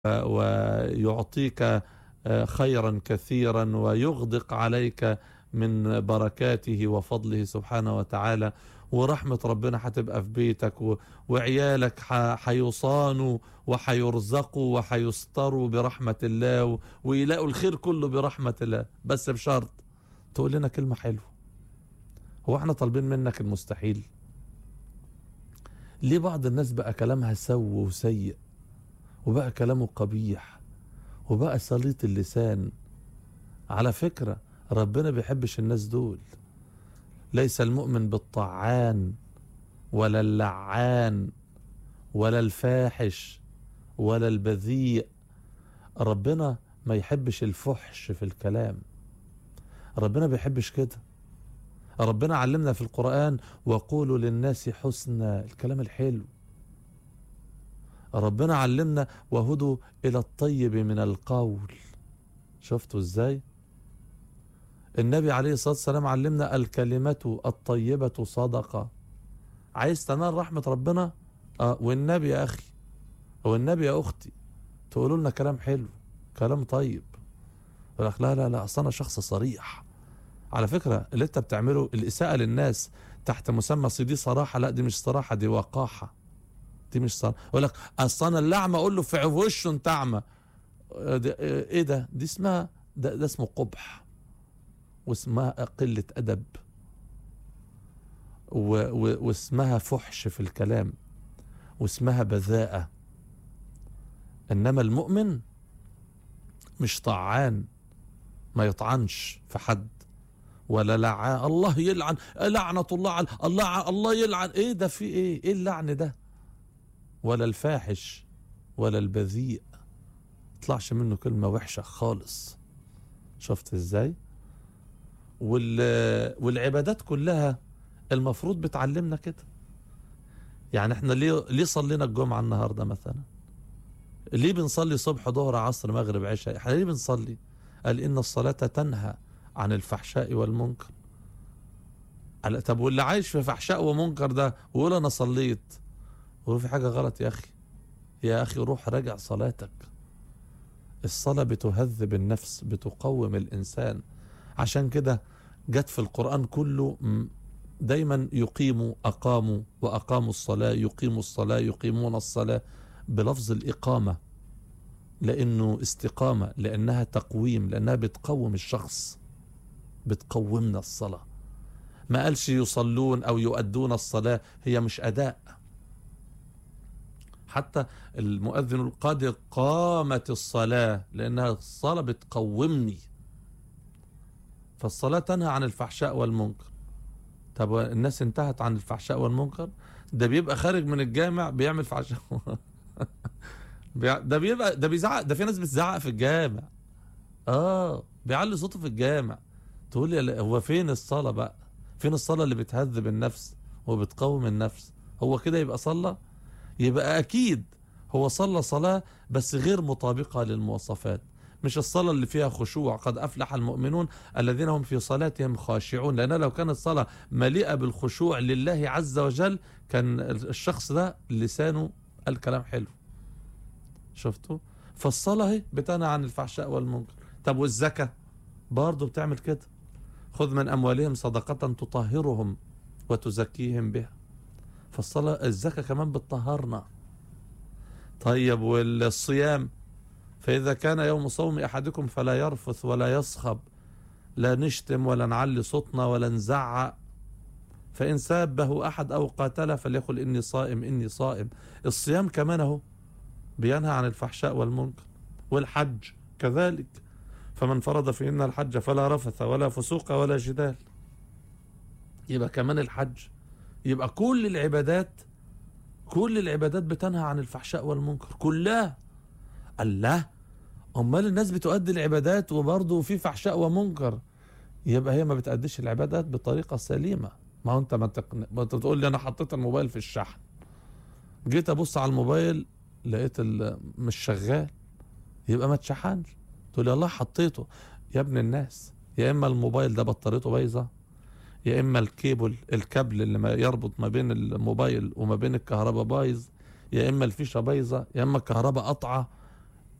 ويعطيك خيرا كثيرا ويغدق عليك من بركاته وفضله سبحانه وتعالى ورحمة ربنا هتبقى في بيتك و... وعيالك هيصانوا وهيرزقوا وهيستروا برحمة الله و... ويلاقوا الخير كله برحمة الله بس بشرط تقول لنا كلمة حلوة هو احنا طالبين منك المستحيل ليه بعض الناس بقى كلامها سو وسيء وبقى كلامه قبيح وبقى سليط اللسان على فكرة ربنا بيحبش الناس دول ليس المؤمن بالطعان ولا اللعان ولا الفاحش ولا البذيء ربنا ما يحبش الفحش في الكلام ربنا بيحبش كده ربنا علمنا في القرآن وقولوا للناس حسنى الكلام الحلو ربنا علمنا وهدوا إلى الطيب من القول شفتوا ازاي النبي عليه الصلاة والسلام علمنا الكلمة الطيبة صدقة عايز تنال رحمة ربنا آه والنبي يا أخي والنبي يا أختي تقولوا لنا كلام حلو كلام طيب يقول لك لا لا لا أصل أنا شخص صريح على فكرة اللي أنت بتعمله الإساءة للناس تحت مسمى أصل دي صراحة لا دي مش صراحة دي وقاحة دي مش صراحة يقول لك أصل أنا اللعمة أقول له في وشه أنت أعمى إيه ده دي اسمها ده, ده اسمه قبح واسمها قلة أدب و و واسمها فحش في الكلام واسمها بذاءة إنما المؤمن مش طعان ما يطعنش في حد ولا لعان الله يلعن لعنة الله على الله الله يلعن ايه ده في ايه ايه اللعن ده ولا الفاحش ولا البذيء طلعش منه كلمة وحشة خالص شفت ازاي وال... والعبادات كلها المفروض بتعلمنا كده يعني احنا ليه ليه صلينا الجمعة النهاردة مثلا ليه بنصلي صبح ظهر عصر مغرب عشاء احنا ليه بنصلي قال ان الصلاة تنهى عن الفحشاء والمنكر قال طب واللي عايش في فحشاء ومنكر ده ويقول انا صليت ويقول في حاجة غلط يا اخي يا اخي روح راجع صلاتك الصلاة بتهذب النفس بتقوم الانسان عشان كده جت في القرآن كله دايما يقيموا أقاموا وأقاموا الصلاة يقيموا الصلاة يقيمون الصلاة بلفظ الإقامة لأنه استقامة لأنها تقويم لأنها بتقوم الشخص بتقومنا الصلاة ما قالش يصلون أو يؤدون الصلاة هي مش أداء حتى المؤذن قد قامت الصلاة لأنها الصلاة بتقومني فالصلاة تنهى عن الفحشاء والمنكر طب الناس انتهت عن الفحشاء والمنكر ده بيبقى خارج من الجامع بيعمل فحشاء ده بيبقى ده بيزعق ده في ناس بتزعق في الجامع اه بيعلي صوته في الجامع تقول لي هو فين الصلاة بقى فين الصلاة اللي بتهذب النفس وبتقوم النفس هو كده يبقى صلى يبقى اكيد هو صلى صلاة بس غير مطابقة للمواصفات مش الصلاة اللي فيها خشوع قد أفلح المؤمنون الذين هم في صلاتهم خاشعون لأن لو كانت الصلاة مليئة بالخشوع لله عز وجل كان الشخص ده لسانه الكلام حلو شفتوا فالصلاة هي بتنهى عن الفحشاء والمنكر طب والزكاة برضه بتعمل كده خذ من أموالهم صدقة تطهرهم وتزكيهم بها فالصلاة الزكاة كمان بتطهرنا طيب والصيام فإذا كان يوم صوم أحدكم فلا يرفث ولا يصخب لا نشتم ولا نعلي صوتنا ولا نزعق فإن سابه أحد أو قاتله فليقل إني صائم إني صائم الصيام كمان أهو بينهى عن الفحشاء والمنكر والحج كذلك فمن فرض فيهن الحج فلا رفث ولا فسوق ولا جدال يبقى كمان الحج يبقى كل العبادات كل العبادات بتنهى عن الفحشاء والمنكر كلها الله امال الناس بتؤدي العبادات وبرضه في فحشاء ومنكر يبقى هي ما بتأديش العبادات بطريقه سليمه ما هو انت ما, تقن... ما انت تقول لي انا حطيت الموبايل في الشحن جيت ابص على الموبايل لقيت ال... مش شغال يبقى ما تشحنش تقول لي الله حطيته يا ابن الناس يا اما الموبايل ده بطاريته بايظه يا اما الكيبل الكابل اللي ما يربط ما بين الموبايل وما بين الكهرباء بايظ يا اما الفيشه بايظه يا اما الكهرباء قطعه